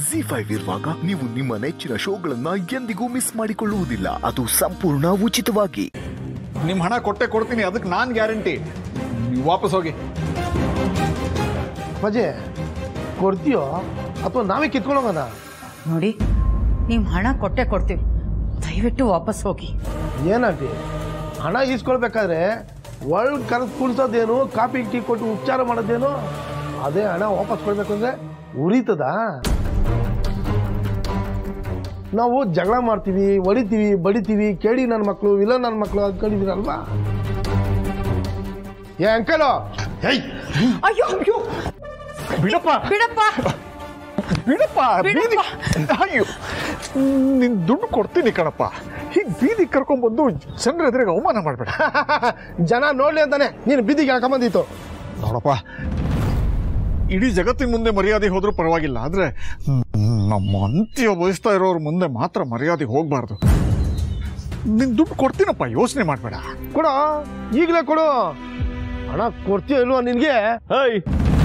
G five ಇರುವಾಗ ನೀವು ನಿಮ್ಮ ನೆಚ್ಚಿನ ಶೋಗಳನ್ನ ಎಂದಿಗೂ ಮಿಸ್ ಮಾಡಿಕೊಳ್ಳುವುದಿಲ್ಲ ಅದು ಸಂಪೂರ್ಣ ಉಚಿತವಾಗಿ ನಿಮ್ಮ ಹಣ ಕೊಟ್ಟೆ ಕೊಡ್ತೀನಿ ಅದಕ್ಕೆ ನಾನು ಗ್ಯಾರಂಟಿ ನೀವು ವಾಪಸ್ ಹೋಗಿ ಮಜೆ ಕೊಡ್ತೀಯೋ ಅಥವಾ ನಾವೇ ಕಿತ್ಕೊಳ್ಳೋಣ ನೋಡಿ ನೀವು ಹಣ ಕೊಟ್ಟೆ ಕೊಡ್ತೀವಿ ದಯವಿಟ್ಟು ವಾಪಸ್ ಹೋಗಿ ಏನಂಟಿ ಹಣ ಈಸ್ಕೊಳ್ಬೇಕಾದ್ರೆ ಒಳಗೆ ಕರೆದು ಕುಡ್ಸೋದೇನು ಕಾಫಿ ಟೀ ಕೊಟ್ಟು ಉಪಚಾರ ಮಾಡೋದೇನು ಅದೇ ಹಣ ವಾಪಸ್ ಕೊಡ್ಬೇಕು ಅಂದ್ರೆ ಉರಿತದ ನಾವು ಜಗಳ ಮಾಡ್ತೀವಿ ಹೊಡಿತೀವಿ ಬಡಿತೀವಿ ಕೇಳಿ ನನ್ನ ಮಕ್ಕಳು ಇಲ್ಲ ನನ್ನ ಮಕ್ಕಳು ಅಂದ್ಕೊಂಡಿದ್ದೀರಲ್ವಾ ಏ ಅಂಕಲು ಹೇಯ್ ಅಯ್ಯೋ ಬಿಡಪ್ಪ ಬಿಡಪ್ಪ ಬಿಡಪ್ಪ ಬೀದಿ ಅಯ್ಯೋ ನಿನ್ ದುಡ್ಡು ಕೊಡ್ತೀನಿ ಕಣಪ್ಪ ಹೀಗೆ ಬೀದಿ ಕರ್ಕೊಂಡ್ಬಂದು ಜನರ ಎದುರಿಗೆ ಅವಮಾನ ಮಾಡಬೇಡ ಜನ ನೋಡ್ಲಿ ಅಂತಾನೆ ನೀನು ಬೀದಿಗೆ ಹಾಕೊಂಬಂದಿತ್ತು ನೋಡಪ್ಪ ಇಡೀ ಜಗತ್ತಿನ ಮುಂದೆ ಮರ್ಯಾದೆ ಹೋದ್ರೂ ಪರವಾಗಿಲ್ಲ ಆದ್ರೆ ಹ್ಮ್, ನಮ್ಮ ಅಂತ್ಯ ಬಯಸ್ತಾ ಇರೋರ ಮುಂದೆ ಮಾತ್ರ ಮರ್ಯಾದೆ ಹೋಗ್ಬಾರ್ದು ನಿನ್ ದುಡ್ಡು ಕೊಡ್ತೀನಪ್ಪ ಯೋಚನೆ ಮಾಡಬೇಡ ಕೊಡು ಈಗಲೇ ಕೊಡು ಹಣ ಕೊಡ್ತೀಯೋ ಇಲ್ವೋ ನಿನಗೆ ಹೇಯ್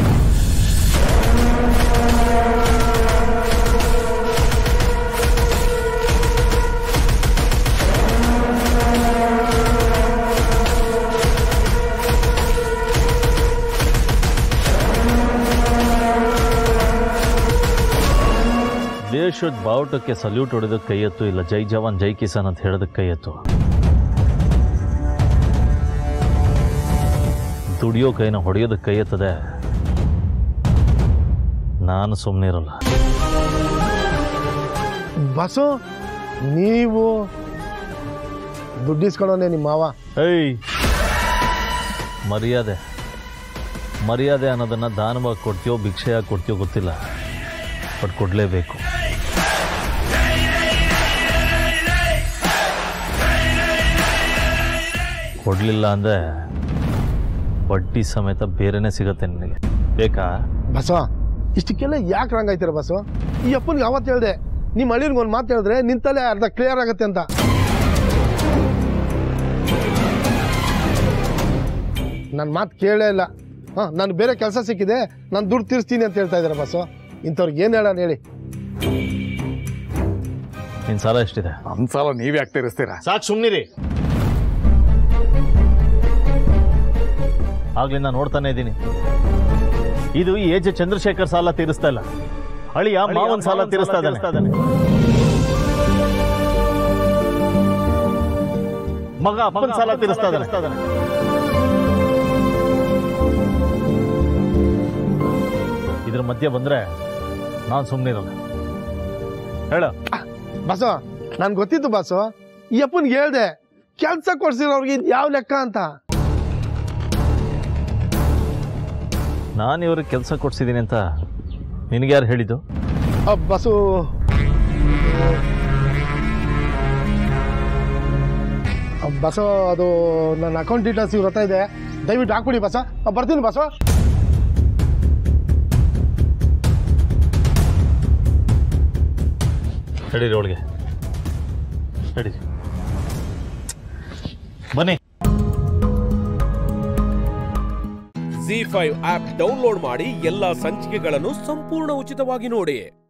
ದೇಶದ ಬಾವುಟಕ್ಕೆ ಸಲ್ಯೂಟ್ ಹೊಡೆದಕ್ಕೆ ಕೈ ಎತ್ತು ಇಲ್ಲ ಜೈ ಜವಾನ್ ಜೈ ಕಿಸಾನ್ ಅಂತ ಹೇಳೋದಕ್ಕೆ ಕೈ ಎತ್ತು ದುಡಿಯೋ ಕೈನ ಹೊಡೆಯೋದಕ್ಕೆ ಕೈ ಎತ್ತದೆ ನಾನು ಸುಮ್ಮನೆ ಇರಲ್ಲ ಬಸ್ಸು ನೀವು ದುಡ್ಡಿಸ್ಕೊಳ್ಳೋನೆ ನಿಮ್ಮ ಮಾವ ಏಯ್ ಮರ್ಯಾದೆ ಮರ್ಯಾದೆ ಅನ್ನೋದನ್ನು ದಾನವಾಗಿ ಕೊಡ್ತೀಯೋ ಭಿಕ್ಷೆಯಾಗಿ ಕೊಡ್ತೀಯೋ ಗೊತ್ತಿಲ್ಲ ಬಟ್ ಕೊಡಲೇಬೇಕು ಕೊಡಲಿಲ್ಲ ಅಂದರೆ ಬಡ್ಡಿ ಸಮೇತ ಬೇರೆನೇ ಸಿಗತ್ತೆ ನಿನಗೆ ಬೇಕಾ ಬಸವ ಇಷ್ಟಕ್ಕೆಲ್ಲ ಯಾಕೆ ರಂಗಾಯ್ತೀರ ಬಸ್ಸು ಈ ಅಪ್ಪನಿಗೆ ಯಾವತ್ತು ಹೇಳ್ದೆ ನಿಮ್ಮ ಹಳ್ಳಿಗೆ ಒಂದು ಮಾತು ಹೇಳಿದ್ರೆ ನಿಂತಲ್ಲೇ ಅರ್ಧ ಕ್ಲಿಯರ್ ಆಗುತ್ತೆ ಅಂತ ನನ್ನ ಮಾತು ಕೇಳೇ ಇಲ್ಲ ಹಾಂ ನಾನು ಬೇರೆ ಕೆಲಸ ಸಿಕ್ಕಿದೆ ನಾನು ದುಡ್ಡು ತೀರಿಸ್ತೀನಿ ಅಂತ ಹೇಳ್ತಾ ಇದ್ದಾರೆ ಬಸ್ಸು ಇಂಥವ್ರಿಗೆ ಏನು ಹೇಳೋಣ ಹೇಳಿ ನಿನ್ನ ಸಾಲ ಎಷ್ಟಿದೆ ನನ್ನ ಸಾಲ ನೀವೇ ಯಾಕೆ ತೀರಿಸ್ತೀರಾ ಸಾಕು ಸುಮ್ಮನಿರಿ ಆಗ್ಲಿಂದ ನೋಡ್ತಾನೆ ಇದ್ದೀನಿ ಇದು ಈ ಏಜ್ ಚಂದ್ರಶೇಖರ್ ಸಾಲ ತೀರಿಸ್ತಾ ಇಲ್ಲ ಅಳಿಯ ಮಾವನ್ ಸಾಲ ತೀರಿಸ್ತಾ ಇದ್ದಾನೆ ಮಗ ಅಪ್ಪನ ಸಾಲ ತೀರಿಸ್ತಾ ಇದ್ದಾನೆ ಇದ್ರ ಮಧ್ಯೆ ಬಂದ್ರೆ ನಾನು ಸುಮ್ಮನಿರಲ್ಲ ಹೇಳ ಬಸ್ಸು ನನ್ಗೆ ಗೊತ್ತಿತ್ತು ಬಸ್ಸು ಈ ಅಪ್ಪನಿಗೆ ಹೇಳ್ದೆ ಕೆಲಸ ಕೊಡ್ಸಿರೋರ್ಗೆ ಇದು ಯಾವ ಲೆಕ್ಕ ಅಂತ ನಾನು ಇವ್ರಿಗೆ ಕೆಲಸ ಕೊಡ್ಸಿದ್ದೀನಿ ಅಂತ ನಿನಗೆ ಯಾರು ಹೇಳಿದ್ದು ಆ, ಬಸ್ಸು ಆ, ಬಸ್ಸು ಅದು ನನ್ನ ಅಕೌಂಟ್ ಡೀಟೇಲ್ಸ್ ಇವ್ರ ಹತ್ರ ಇದೆ ದಯವಿಟ್ಟು ಹಾಕ್ಬಿಡಿ ಬಸ್ಸ ಆ, ಬರ್ತೀನಿ ಬಸ್ಸು ನಡೀರಿ ಒಳಗೆ ನಡೀರಿ ಬನ್ನಿ ಜಿ ಫೈವ್ ಆಪ್ ಡೌನ್ಲೋಡ್ ಮಾಡಿ ಎಲ್ಲಾ ಸಂಚಿಕೆಗಳನ್ನು ಸಂಪೂರ್ಣ ಉಚಿತವಾಗಿ ನೋಡಿ